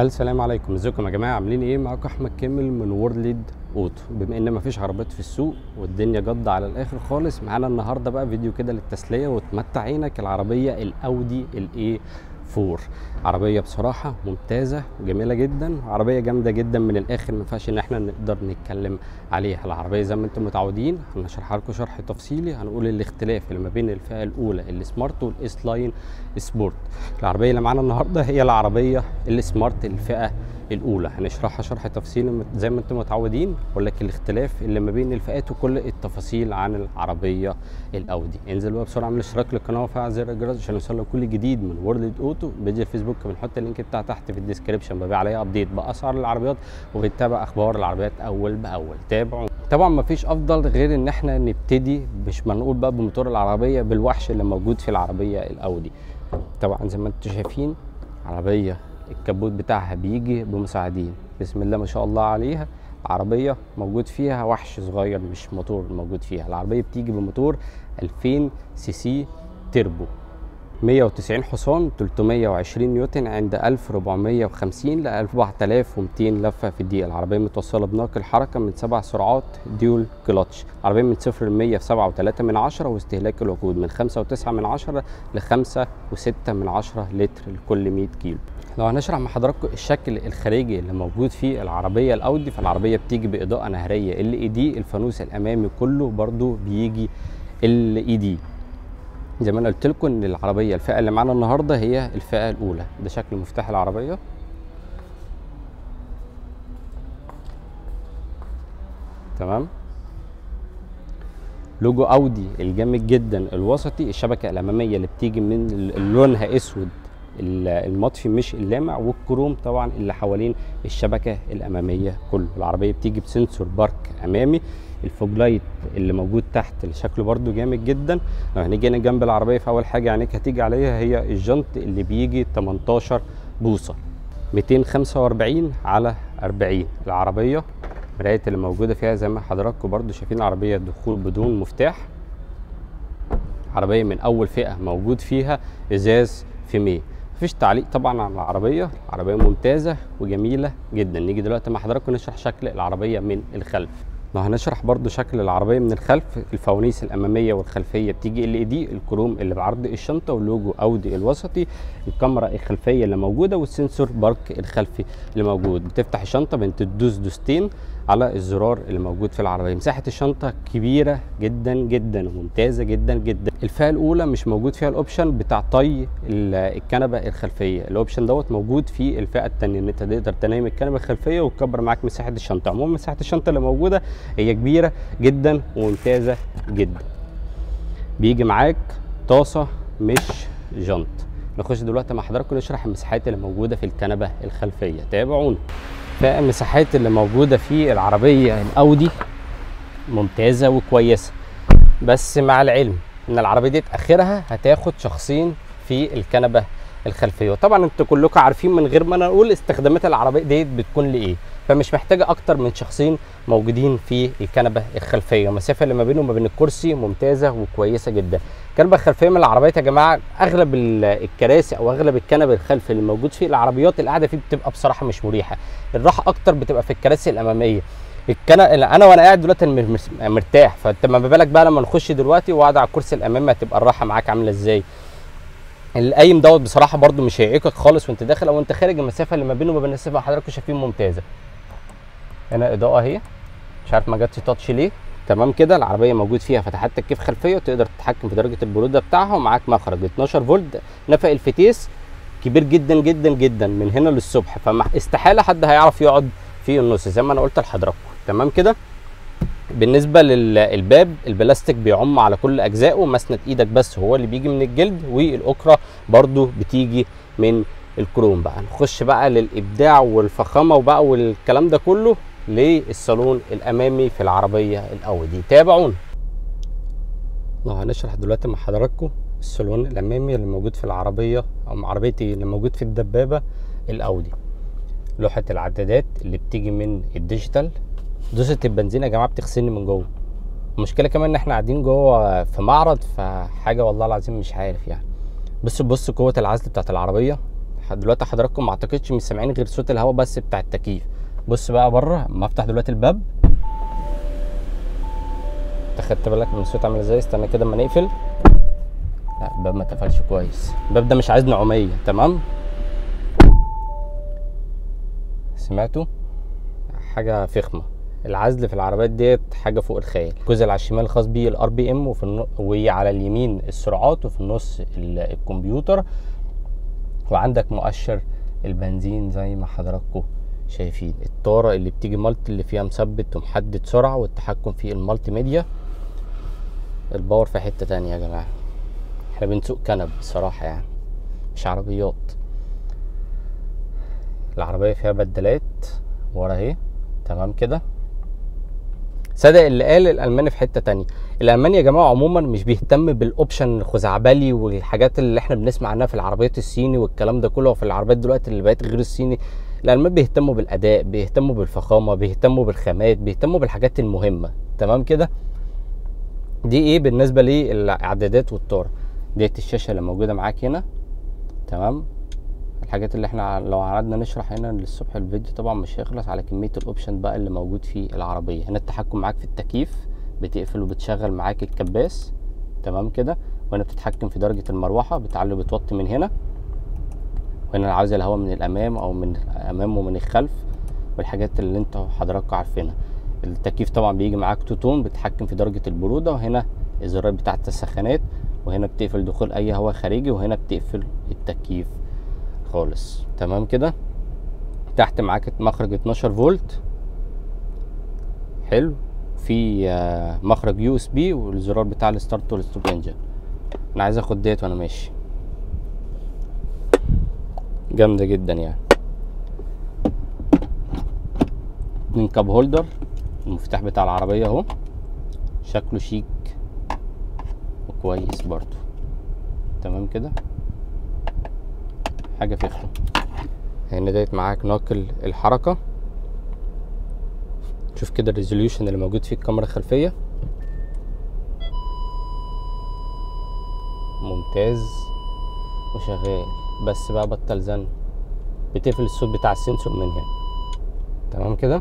السلام عليكم ازيكم يا جماعه عاملين ايه معاكم احمد كامل من وورلد اوتو بما ان مفيش عربيات في السوق والدنيا جد على الاخر خالص معانا النهارده بقى فيديو كده للتسليه وتمتع عينك العربيه الاودي الاي 4 عربيه بصراحه ممتازه وجميله جدا عربيه جامده جدا من الاخر ما ينفعش ان احنا نقدر نتكلم عليها العربيه زي ما انتم متعودين هنشرحها لكم شرح تفصيلي هنقول الاختلاف اللي ما بين الفئه الاولى السمارت والاس لاين سبورت العربيه اللي معانا النهارده هي العربيه السمارت الفئه الاولى هنشرحها شرح تفصيلي زي ما انتم متعودين اقول لك الاختلاف اللي ما بين الفئات وكل التفاصيل عن العربيه الاودي انزل بقى بسرعه اعمل اشتراك للقناه وفعل زر الجرس عشان يوصلك كل جديد من وورلد اوتو بيج الفيسبوك بنحط اللينك بتاع تحت في الديسكربشن ببيع عليها ابديت باسعار العربيات وبنتابع اخبار العربيات اول باول تابعوا طبعا ما فيش افضل غير ان احنا نبتدي مش ما نقول بقى بموتور العربيه بالوحش اللي موجود في العربيه الاودي طبعا زي ما انتم شايفين عربيه الكبوت بتاعها بيجي بمساعدين بسم الله ما شاء الله عليها عربيه موجود فيها وحش صغير مش موتور موجود فيها العربيه بتيجي بموتور 2000 سي سي تربو 190 حصان 320 نيوتن عند 1450 ل 4200 لفه في الدقيقه العربيه متوصله بناقل حركه من سبع سرعات ديول كلاتش العربيه من 0 ل 100 في 7.3 من 10 واستهلاك الوقود من 5.9 من 10 ل 5.6 من 10 لتر لكل 100 كيلو لو هنشرح مع حضراتكم الشكل الخارجي اللي موجود في العربيه الاودي فالعربيه بتيجي باضاءه نهريه ال اي دي الفانوس الامامي كله برضو بيجي ال اي دي زي ما انا قلت لكم ان العربيه الفئه اللي معانا النهارده هي الفئه الاولى ده شكل مفتاح العربيه تمام لوجو اودي الجامد جدا الوسطي الشبكه الاماميه اللي بتيجي من لونها اسود المطفي مش اللامع والكروم طبعا اللي حوالين الشبكه الاماميه كله العربيه بتيجي بسنسور بارك امامي الفوج لايت اللي موجود تحت اللي شكله برده جامد جدا لو هنيجي هنا جنب العربيه في اول حاجه عينيك هتيجي عليها هي الجنط اللي بيجي 18 بوصه 245 على 40 العربيه مرايه اللي موجوده فيها زي ما حضراتكم برده شايفين العربيه دخول بدون مفتاح عربيه من اول فئه موجود فيها ازاز في ميه مفيش تعليق طبعا على العربيه العربيه ممتازه وجميله جدا نيجي دلوقتي مع حضراتكم نشرح شكل العربيه من الخلف لو هنشرح برضو شكل العربيه من الخلف الفوانيس الاماميه والخلفيه بتيجي ال دي الكروم اللي بعرض الشنطه واللوجو اودي الوسطي الكاميرا الخلفيه اللي موجوده والسنسور بارك الخلفي اللي موجود بتفتح الشنطه بنت تدوس دوستين على الزرار اللي موجود في العربيه مساحه الشنطه كبيره جدا جدا وممتازه جدا جدا الفئه الاولى مش موجود فيها الاوبشن بتاع طي الكنبه الخلفيه الاوبشن دوت موجود في الفئه الثانيه ان انت تقدر تنام الكنبه الخلفيه وتكبر معاك مساحه الشنطه عموما مساحه الشنطه اللي موجوده هي كبيره جدا وممتازه جدا بيجي معاك طاسه مش جنط نخش دلوقتي مع حضراتكم نشرح المساحات اللي موجوده في الكنبه الخلفيه تابعونا فالمساحات اللي موجوده في العربيه الاودي ممتازه وكويسه بس مع العلم ان العربيه دي اخرها هتاخد شخصين في الكنبه الخلفيه وطبعا انتوا كلكم عارفين من غير ما انا اقول استخدامات العربيه ديت بتكون لايه فمش محتاجه اكتر من شخصين موجودين في الكنبه الخلفيه المسافه اللي ما بينه وما بين الكرسي ممتازه وكويسه جدا الكنبه الخلفيه من العربيات يا جماعه اغلب الكراسي او اغلب الكنب الخلفي اللي موجود فيه العربيات القعده فيه بتبقى بصراحه مش مريحه الراحه اكتر بتبقى في الكراسي الاماميه الكنب انا وانا قاعد دلوقتي مرتاح فانت ما بالك بقى لما نخش دلوقتي وقاعد على الكرسي الامامي هتبقى الراحه معاك عامله ازاي القايم دوت بصراحه برده مش هيعيقك خالص وانت داخل او انت خارج المسافه اللي ما بينه وما بين السفه حضراتكم شايفين ممتازه هنا اضاءه اهي مش عارف ما جاتش تاتش ليه تمام كده العربيه موجود فيها فتحات تكييف خلفيه وتقدر تتحكم في درجه البروده بتاعها ومعاك مخرج 12 فولت نفق الفتيس كبير جدا جدا جدا من هنا للصبح فاستحاله حد هيعرف يقعد في النص زي ما انا قلت لحضراتكم تمام كده بالنسبه للباب البلاستيك بيعم على كل اجزائه مسند ايدك بس هو اللي بيجي من الجلد والاكره برضو بتيجي من الكروم بقى نخش بقى للابداع والفخامه وبقى والكلام ده كله للصالون الامامي في العربيه الاودي تابعونا لو هنشرح دلوقتي مع حضراتكم الصالون الامامي اللي موجود في العربيه او عربيتي اللي موجود في الدبابه الاودي لوحه العدادات اللي بتيجي من الديجيتال دوسه البنزين يا جماعه بتغسلني من جوه المشكله كمان ان احنا قاعدين جوه في معرض فحاجه والله العظيم مش عارف يعني بص بص قوه العزل بتاعت العربيه دلوقتي حضراتكم ما اعتقدش مش سامعين غير صوت الهواء بس بتاع التكييف بص بقى بره اما افتح دلوقتي الباب انت خدت بالك من الصوت عامل ازاي استنى كده اما نقفل لا الباب ما اتقفلش كويس الباب ده مش عايز نعوميه تمام سمعتوا حاجه فخمه العزل في العربيات ديت حاجه فوق الخيال الجزء اللي على الشمال خاص بيه الار بي ام وفي النو... وعلى اليمين السرعات وفي النص ال- الكمبيوتر وعندك مؤشر البنزين زي ما حضراتكم شايفين الطاره اللي بتيجي مالتي اللي فيها مثبت ومحدد سرعه والتحكم في المالتي ميديا الباور في حته تانية يا جماعه احنا بنسوق كنب بصراحه يعني مش عربيات العربيه فيها بدلات ورا اهي تمام كده صدق اللي قال الالماني في حته تانية الالماني يا جماعه عموما مش بيهتم بالاوبشن الخزعبلي والحاجات اللي احنا بنسمع عنها في العربيات الصيني والكلام ده كله وفي العربيات دلوقتي اللي بقت غير الصيني الالمان بيهتموا بالاداء بيهتموا بالفخامه بيهتموا بالخامات بيهتموا بالحاجات المهمه تمام كده دي ايه بالنسبه للاعدادات والطاره ديت الشاشه اللي موجوده معاك هنا تمام الحاجات اللي احنا لو قعدنا نشرح هنا للصبح الفيديو طبعا مش هيخلص على كميه الاوبشن بقى اللي موجود في العربيه هنا التحكم معاك في التكييف بتقفل وبتشغل معاك الكباس تمام كده وهنا بتتحكم في درجه المروحه بتعلي وبتوطي من هنا وهنا لو عاوز الهواء من الامام او من الامام ومن الخلف والحاجات اللي انتوا حضراتكم عارفينها التكييف طبعا بيجي معاك تو تون بتتحكم في درجه البروده وهنا الزرار بتاع التسخينات وهنا بتقفل دخول اي هواء خارجي وهنا بتقفل التكييف خالص تمام كده تحت معاك مخرج 12 فولت حلو في آه، مخرج يو اس بي والزرار بتاع الستارت والستوب انجن انا عايز اخد ديت وانا ماشي جامده جدا يعني اتنين كاب هولدر المفتاح بتاع العربيه اهو شكله شيك وكويس برضو تمام كده حاجه فخمه هنا ديت معاك ناقل الحركه شوف كده الريزوليوشن اللي موجود في الكاميرا الخلفيه ممتاز وشغال بس بقى بطل زن بتقفل الصوت بتاع السنسور من هنا تمام كده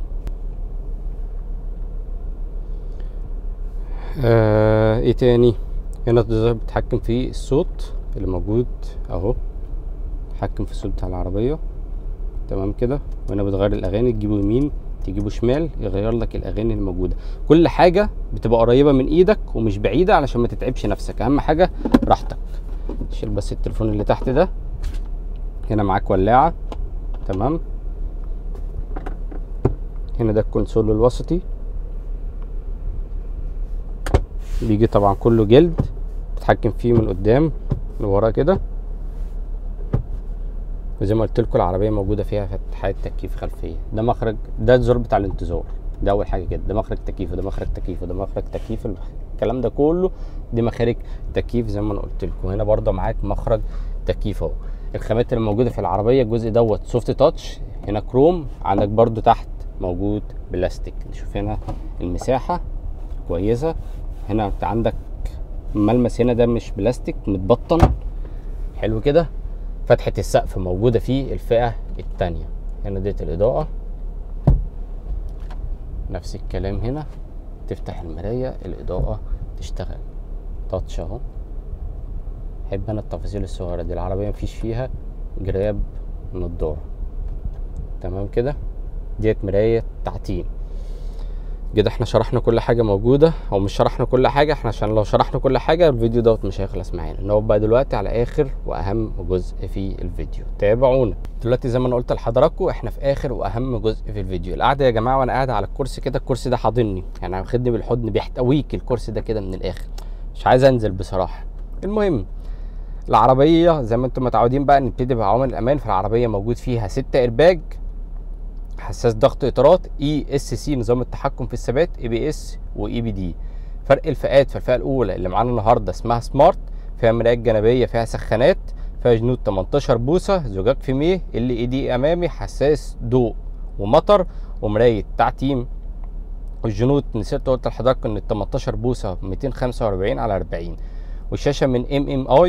آه ايه تاني هنا الزرار بتتحكم في الصوت اللي موجود اهو تحكم في الصوت بتاع العربية تمام كده وهنا بتغير الاغاني تجيبه يمين تجيبه شمال يغير لك الاغاني الموجودة كل حاجة بتبقى قريبة من ايدك ومش بعيدة علشان ما تتعبش نفسك اهم حاجة راحتك شيل بس التليفون اللي تحت ده هنا معاك ولاعة تمام هنا ده الكونسول الوسطي بيجي طبعا كله جلد تتحكم فيه من قدام لورا كده وزي ما قلت لكم العربيه موجوده فيها فتحات تكييف خلفيه ده مخرج ده الزرار بتاع الانتظار ده اول حاجه كده ده مخرج تكييف وده مخرج تكييف وده مخرج تكييف الكلام ده كله دي مخارج تكييف زي ما انا قلت لكم هنا برضه معاك مخرج تكييف اهو الخامات اللي موجوده في العربيه الجزء دوت سوفت تاتش هنا كروم عندك برضه تحت موجود بلاستيك شوف هنا المساحه كويسه هنا انت عندك ملمس هنا ده مش بلاستيك متبطن حلو كده فتحة السقف موجودة في الفئة التانية هنا ديت الإضاءة نفس الكلام هنا تفتح المراية الإضاءة تشتغل تاتش اهو احب انا التفاصيل الصغيرة دي العربية مفيش فيها جراب نضارة تمام كده ديت مراية تعتيم كده احنا شرحنا كل حاجة موجودة او مش شرحنا كل حاجة احنا عشان لو شرحنا كل حاجة الفيديو دوت مش هيخلص معانا نقعد بقى دلوقتي على اخر واهم جزء في الفيديو تابعونا دلوقتي زي ما انا قلت لحضراتكم احنا في اخر واهم جزء في الفيديو القعدة يا جماعة وانا قاعد على الكرسي كده الكرسي ده حاضني يعني واخدني بالحضن بيحتويك الكرسي ده كده من الاخر مش عايز انزل بصراحة المهم العربية زي ما انتم متعودين بقى نبتدي بعوامل الامان في العربية موجود فيها ستة ايرباج حساس ضغط اطارات اي اس سي نظام التحكم في الثبات اي بي اس واي بي دي فرق الفئات في الفئه الاولى اللي معانا النهارده اسمها سمارت فيها مرايات جانبيه فيها سخانات فيها جنود 18 بوصه زجاج فيميه ال اي دي امامي حساس ضوء ومطر ومرايه تعتيم والجنود نسيت قلت لحضرتك ان ال 18 بوصه 245 على 40 والشاشه من ام ام اي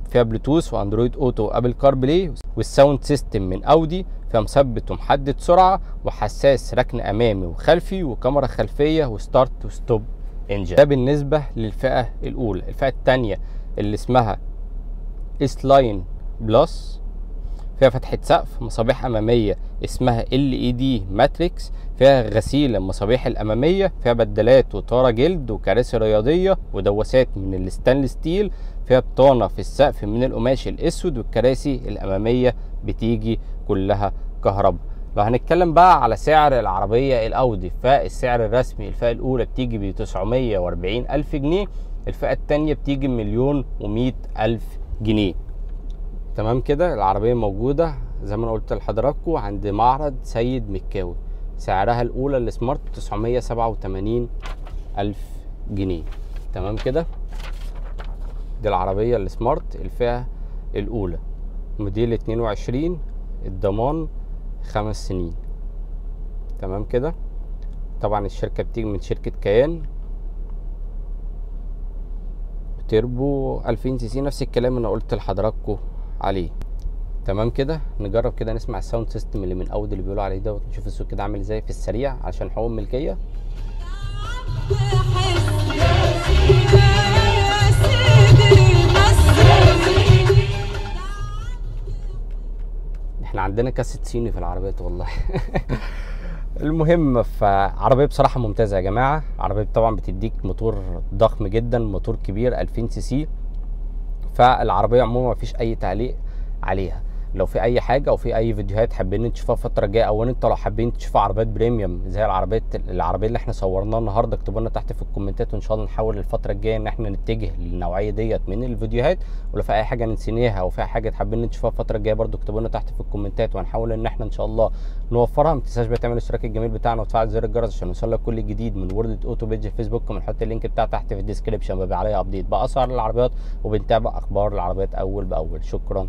فيها بلوتوث واندرويد اوتو وابل كار بلاي والساوند سيستم من اودي فيها مثبت ومحدد سرعه وحساس ركن امامي وخلفي وكاميرا خلفيه وستارت وستوب انجن ده بالنسبه للفئه الاولى الفئه الثانيه اللي اسمها اس لاين بلس فيها فتحة سقف مصابيح أمامية اسمها ال اي دي ماتريكس فيها غسيل المصابيح الأمامية فيها بدلات وطارة جلد وكراسي رياضية ودواسات من الستانلس ستيل فيها بطانة في السقف من القماش الأسود والكراسي الأمامية بتيجي كلها كهرباء لو هنتكلم بقى على سعر العربية الأودي فالسعر الرسمي الفئة الأولى بتيجي ب 940 ألف جنيه الفئة التانية بتيجي بمليون و100 ألف جنيه تمام كده العربية موجودة زي ما انا قلت لحضراتكم عند معرض سيد مكاوي سعرها الأولى السمارت 987 ألف جنيه تمام كده دي العربية السمارت الفئة الأولى موديل 22 الضمان خمس سنين تمام كده طبعا الشركة بتيجي من شركة كيان تربو 2000 سي سي نفس الكلام انا قلت لحضراتكم عليه تمام كده نجرب كده نسمع الساوند سيستم اللي من اود اللي بيقولوا عليه دوت نشوف الصوت كده عامل ازاي في السريع عشان حقوق الملكيه احنا عندنا كاسيت صيني في العربيات والله المهم فعربيه بصراحه ممتازه يا جماعه عربيه طبعا بتديك موتور ضخم جدا موتور كبير 2000 سي سي فالعربيه عموما مفيش اي تعليق عليها لو في اي حاجه او في اي فيديوهات حابين تشوفوها الفتره الجايه او انت لو حابين تشوفوا عربيات بريميوم زي العربيات العربيه اللي احنا صورناها النهارده اكتبوا لنا تحت في الكومنتات وان شاء الله نحاول الفتره الجايه ان احنا نتجه للنوعيه ديت من الفيديوهات ولو في اي حاجه نسيناها او في حاجه حابين تشوفوها الفتره الجايه برضو اكتبوا لنا تحت في الكومنتات وهنحاول ان احنا ان شاء الله نوفرها ما تنساش بقى تعمل الاشتراك الجميل بتاعنا وتفعل زر الجرس عشان يوصلك كل جديد من وورلد اوتو بيج الفيسبوك ونحط اللينك بتاعه تحت في الديسكربشن بيبقى عليها ابديت باسعار العربيات وبنتابع اخبار العربيات اول باول شكرا